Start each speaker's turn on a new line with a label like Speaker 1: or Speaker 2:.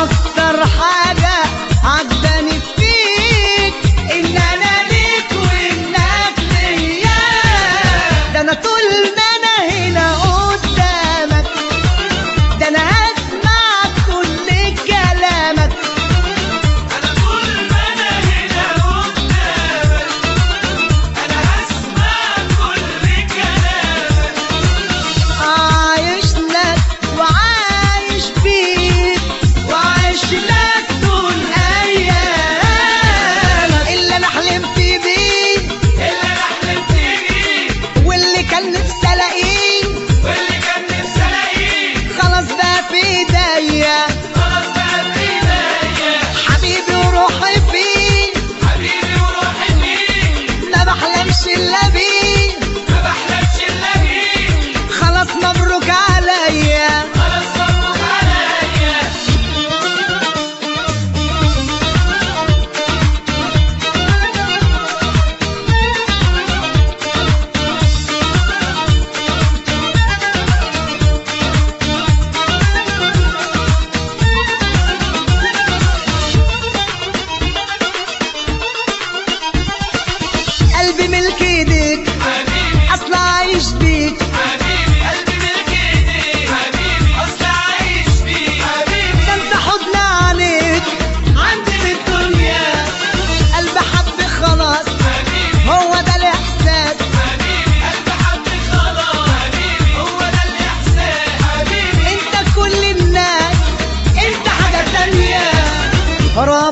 Speaker 1: واكتر حاجة عجباني فيك ان انا ليك وانك ليا ده انا طول ما انا هنا قدامك ده انا هسمع كل كلامك
Speaker 2: انا طول ما انا هنا قدامك انا هسمع كل كلامك
Speaker 1: عايش لك وعايش فيك وعايش لك طول ايامك اللي انا حلمت بيه
Speaker 2: اللي انا حلمت بيه
Speaker 1: واللي كان نفسي الاقيه
Speaker 2: واللي كان نفسي الاقيه
Speaker 1: خلاص بقى في ايديا
Speaker 2: خلاص بقى بايديا
Speaker 1: حبيبي وروحي فيه
Speaker 2: حبيبي وروحي فيه
Speaker 1: ما بحلمش الا بيه
Speaker 2: ما بحلمش الا بيه
Speaker 1: خلاص مبروك عليا
Speaker 2: خلاص مبروك عليا
Speaker 1: قلبي ملك ايديك
Speaker 2: حبيبي
Speaker 1: اصلا عايش بيك
Speaker 2: حبيبي قلبي ملك ايديك حبيبي اصل عايش فيه حبيبي
Speaker 1: ده انت حضن عليك
Speaker 2: عندي في الدنيا
Speaker 1: قلبي حب خلاص
Speaker 2: حبيبي
Speaker 1: هو ده الاحساس
Speaker 2: حبيبي قلبي حبي خلاص حبيبي هو ده الاحساس حبيبي
Speaker 1: انت كل الناس انت حاجة تانية